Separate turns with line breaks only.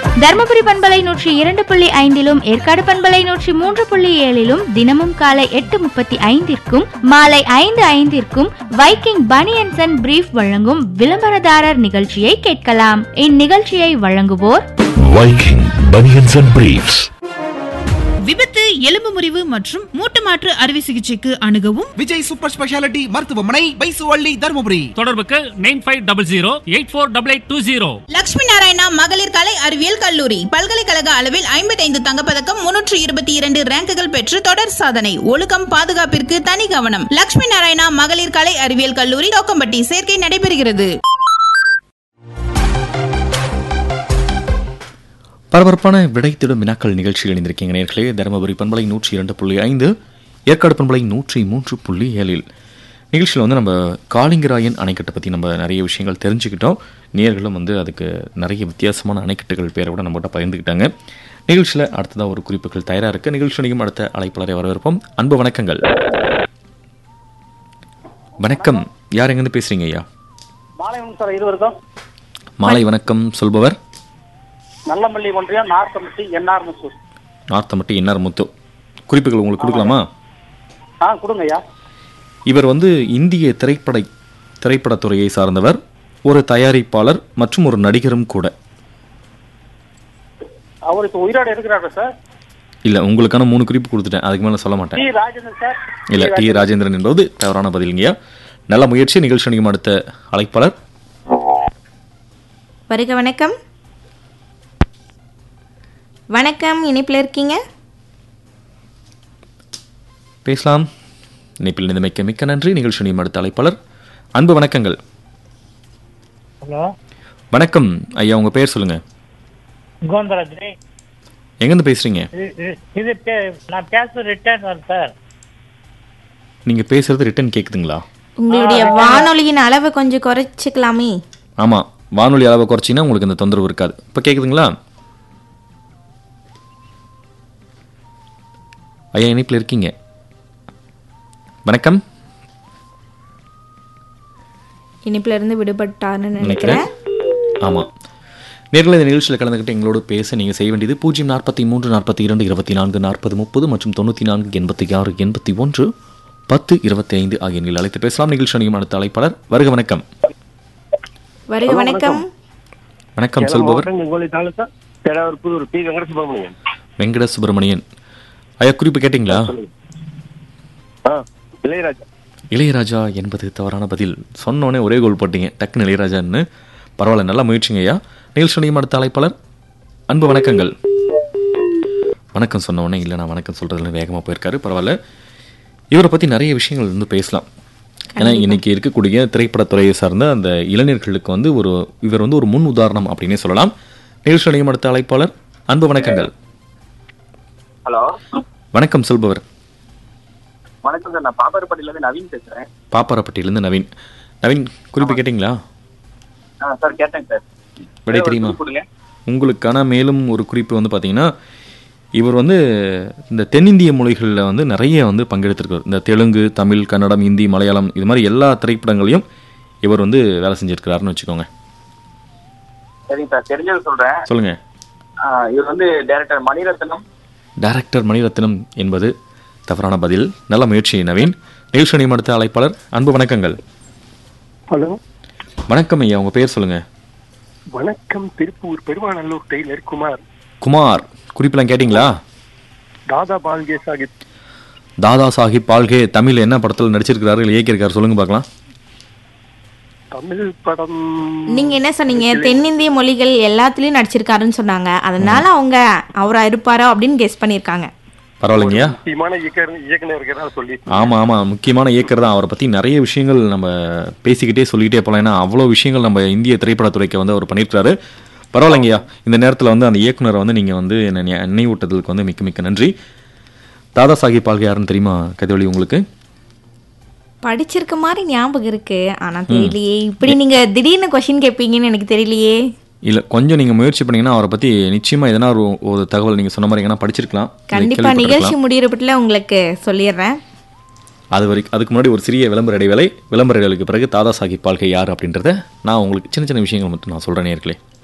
தருமபுரி பண்பலை நூற்றி இரண்டு புள்ளி ஐந்திலும் ஏற்காடு பண்பலை நூற்றி மூன்று புள்ளி ஏழிலும் தினமும் காலை எட்டு முப்பத்தி ஐந்திற்கும் மாலை ஐந்து ஐந்திற்கும் வைக்கிங் பனியன்சன் அண்ட் பிரீஃப் வழங்கும் விளம்பரதாரர் நிகழ்ச்சியை கேட்கலாம் இந்நிகழ்ச்சியை வழங்குவோர்
Viking Bunions and Briefs.
விபத்து எலும்பு முறிவு மற்றும் மூட்டு மாற்று அறுவை சிகிச்சைக்கு அணுகவும்
விஜய் சூப்பர் ஸ்பெஷாலிட்டி மருத்துவமனை பைசுவள்ளி தருமபுரி
தொடர்புக்கு nine five double zero eight four double eight two zero
Lakshmi Narayana மகளிர் கலை அறிவியல் கல்லூரி பல்கலைக்கழக அளவில் ஐம்பத்தைந்து தங்கப்பதக்கம் முன்னூற்று இருபத்தி இரண்டு ரேங்குகள் பெற்று தொடர் சாதனை ஒழுக்கம் பாதுகாப்பிற்கு தனி கவனம் லட்சுமி நாராயணா மகளிர் கலை அறிவியல் கல்லூரி தோக்கம்பட்டி சேர்க்கை நடைபெறுகிறது
பரபரப்பான விடை தேடும் வினாக்கள் நிகழ்ச்சியில் இணைந்திருக்கீங்க நேர்களே தருமபுரி பண்பலை நூற்றி இரண்டு புள்ளி ஐந்து ஏற்காடு பண்பலை நூற்றி மூன்று புள்ளி ஏழில் நிகழ்ச்சியில் வந்து நம்ம காளிங்கராயன் அணைக்கட்டை பற்றி நம்ம நிறைய விஷயங்கள் தெரிஞ்சுக்கிட்டோம் நேர்களும் வந்து அதுக்கு நிறைய வித்தியாசமான அணைக்கட்டுகள் பேரை கூட நம்மகிட்ட பகிர்ந்துக்கிட்டாங்க நிகழ்ச்சியில் அடுத்ததாக ஒரு குறிப்புகள் தயாராக இருக்குது நிகழ்ச்சியிலையும் அடுத்த அழைப்பாளரை வரவேற்போம் அன்பு வணக்கங்கள் வணக்கம் யார் எங்கேருந்து பேசுகிறீங்க ஐயா
மாலை வணக்கம் சார் இருவருக்கும்
மாலை வணக்கம் சொல்பவர்
நல்லமல்லி ஒன்றியம் நார்த்தம்பட்டி என்ஆர் முத்தூர்
நார்த்தமட்டி என்ஆர் முத்து குறிப்புகள் உங்களுக்கு கொடுக்கலாமா
ஆ கொடுங்க ஐயா
இவர் வந்து இந்திய திரைப்பட திரைப்படத்துறையை சார்ந்தவர் ஒரு தயாரிப்பாளர் மற்றும் ஒரு நடிகரும் கூட
அவர் இப்போ உயிரோடு இருக்கிறாரு சார்
இல்லை உங்களுக்கான மூணு குறிப்பு கொடுத்துட்டேன் அதுக்கு மேலே சொல்ல மாட்டேன்
டி ராஜேந்திரன் சார்
இல்லை டி ராஜேந்திரன் என்பது தவறான பதிலுங்கய்யா நல்ல முயற்சி நிகழ்ச்சி நிகழும் அடுத்த அழைப்பாளர்
வருக வணக்கம் வணக்கம் இணைப்பில் இருக்கீங்க
பேசலாம் இணைப்பில் நிலைமைக்க மிக்க நன்றி நிகழ்ச்சி நிகழும் அடுத்த அழைப்பாளர் அன்பு வணக்கங்கள்
ஹலோ
வணக்கம் ஐயா உங்கள் பேர் சொல்லுங்கள்
கோந்தராஜ்
எங்கேருந்து பேசுகிறீங்க
இது நான் பேச ரிட்டர்ன் வரேன் சார்
நீங்கள் பேசுகிறது ரிட்டன் கேட்குதுங்களா
உங்களுடைய வானொலியின் அளவை கொஞ்சம் குறைச்சிக்கலாமே
ஆமாம் வானொலி அளவை குறைச்சிங்கன்னா உங்களுக்கு இந்த தொந்தரவு இருக்காது இப்போ கேட்குதுங்களா ஐயா இணைப்பில் இருக்கீங்க வணக்கம்
இணைப்பில் இருந்து விடுபட்டாருன்னு
நினைக்கிறேன்
நினைக்கிறேன்
ஆமாம் நேரில் இந்த நிகழ்ச்சியில் கலந்துக்கிட்டு எங்களோடு பேச நீங்கள் செய்ய வேண்டியது பூஜ்ஜியம் நாற்பத்தி மூன்று நாற்பத்தி இரண்டு இருபத்தி நான்கு நாற்பது முப்பது மற்றும் தொண்ணூற்றி நான்கு எண்பத்தி ஆறு எண்பத்தி ஒன்று பத்து இருபத்தி ஐந்து ஆகிய எண்ணில் அழைத்து பேசலாம் நிகழ்ச்சி அணியும் அடுத்த அழைப்பாளர் வருக வணக்கம்
வருக வணக்கம்
வணக்கம் சொல்பவர்
உங்களை தாலுக்கா தேடாவர் புதூர் பி வெங்கட சுப்பிரமணியன்
வெங்கட சுப்பிரமணியன் ஐயா குறிப்பு கேட்டிங்களா
ஆ இளையராஜா
இளையராஜா என்பது தவறான பதில் சொன்னோடனே ஒரே கோல் போட்டீங்க டக்குன்னு இளையராஜான்னு பரவாயில்ல நல்ல முயற்சிங்க ஐயா நிகழ்ச்சியும் அடுத்த அழைப்பாளர் அன்பு வணக்கங்கள் வணக்கம் சொன்ன உடனே இல்லை நான் வணக்கம் சொல்கிறதுல வேகமாக போயிருக்காரு பரவாயில்ல இவரை பற்றி நிறைய விஷயங்கள் வந்து பேசலாம் ஏன்னா இன்னைக்கு இருக்கக்கூடிய திரைப்படத்துறையை சார்ந்த அந்த இளைஞர்களுக்கு வந்து ஒரு இவர் வந்து ஒரு முன் உதாரணம் அப்படின்னே சொல்லலாம் நிகழ்ச்சியும் அடுத்த அழைப்பாளர் அன்பு வணக்கங்கள்
ஹலோ
வணக்கம் சொல்பவர்
வணக்கம் சார் நான் பாப்பாரப்பட்டியில இருந்து நவீன் பேசுறேன்
பாப்பாரப்பட்டியிலேருந்து நவீன் நவீன் குறிப்பு கேட்டிங்களா
ஆ சார் கேட்டேன் சார்
விடை தெரியுமா
கொடுங்க
உங்களுக்கான மேலும் ஒரு குறிப்பு வந்து பார்த்தீங்கன்னா இவர் வந்து இந்த தென்னிந்திய மொழிகளில் வந்து நிறைய வந்து பங்கெடுத்திருக்கார் இந்த தெலுங்கு தமிழ் கன்னடம் இந்தி மலையாளம் இது மாதிரி எல்லா திரைப்படங்களையும் இவர் வந்து வேலை செஞ்சிருக்கிறாருன்னு வச்சுக்கோங்க
சரிங்க சார் தெரிஞ்சது சொல்றேன்
சொல்லுங்க
ஆ, இவர் வந்து டைரக்டர் மணிரத்னம்
டைரக்டர் மணிரத்னம் என்பது தவறான பதில் நல்ல முயற்சி நவீன் நிகழ்ச்சி அடுத்த அழைப்பாளர் அன்பு வணக்கங்கள்
ஹலோ
வணக்கம் ஐயா உங்க பேர் சொல்லுங்க
வணக்கம் திருப்பூர் பெருமாநல்லூர் டெய்லர் குமார்
குமார் குறிப்பெல்லாம் கேட்டிங்களா
தாதா பால்கே சாகித்
தாதா சாஹிப் பால்கே தமிழ் என்ன படத்தில் நடிச்சிருக்கிறாரு இல்லை இயக்கியிருக்காரு சொல்லுங்க பார்க்கலாம்
தமிழ் படம்
நீங்க என்ன சொன்னீங்க தென்னிந்திய மொழிகள் எல்லாத்துலயும் நடிச்சிருக்காருன்னு சொன்னாங்க அதனால அவங்க அவரா இருப்பாரோ அப்படின்னு கெஸ் பண்ணிருக்காங்க
பரவாயில்லைங்கய்யா
முக்கியமான இயக்குனர் இயக்குனர் இருக்கிறதா சொல்லி
ஆமா ஆமா முக்கியமான இயக்கர் தான் அவரை பத்தி நிறைய விஷயங்கள் நம்ம பேசிக்கிட்டே சொல்லிக்கிட்டே போகலாம் ஏன்னா அவ்வளோ விஷயங்கள் நம்ம இந்திய திரைப்படத்துறைக்கு வந்து அவர் பண்ணியிருக்காரு பரவாயில்லைங்கய்யா இந்த நேரத்தில் வந்து அந்த இயக்குனரை வந்து நீங்கள் வந்து என்ன நினை- நினைவூட்டதுக்கு வந்து மிக்க மிக்க நன்றி தாதா சாஹிப் பால்கே யாருன்னு தெரியுமா கதிவழி உங்களுக்கு
படிச்சிருக்க மாதிரி ஞாபகம் இருக்கு ஆனா தெரியலையே இப்படி நீங்க திடீர்னு கொஸ்டின் கேட்பீங்கன்னு எனக்கு தெரியலையே
இல்லை கொஞ்சம் நீங்கள் முயற்சி பண்ணீங்கன்னா அவரை பற்றி நிச்சயமாக எதனா ஒரு ஒரு தகவல் நீங்கள் சொன்ன மாதிரி எங்கன்னா படிச்சிருக்கலாம் இல்லை
கண்டிப்பா
கேள்விப்பட்டிருக்கலாம்.
நிகழ்ச்சி முடியறப்பட்டுல உங்களுக்கு சொல்லிடுறேன்
அது வரைக்கும் அதுக்கு முன்னாடி ஒரு சிறிய விளம்பர இடைவேளை விளம்பர இடைவேளைக்கு பிறகு தாதா சாஹிப் பால்கே யார் அப்படின்றத நான் உங்களுக்கு சின்ன சின்ன விஷயங்கள் மட்டும் நான் சொல்கிறேன் நேர்களே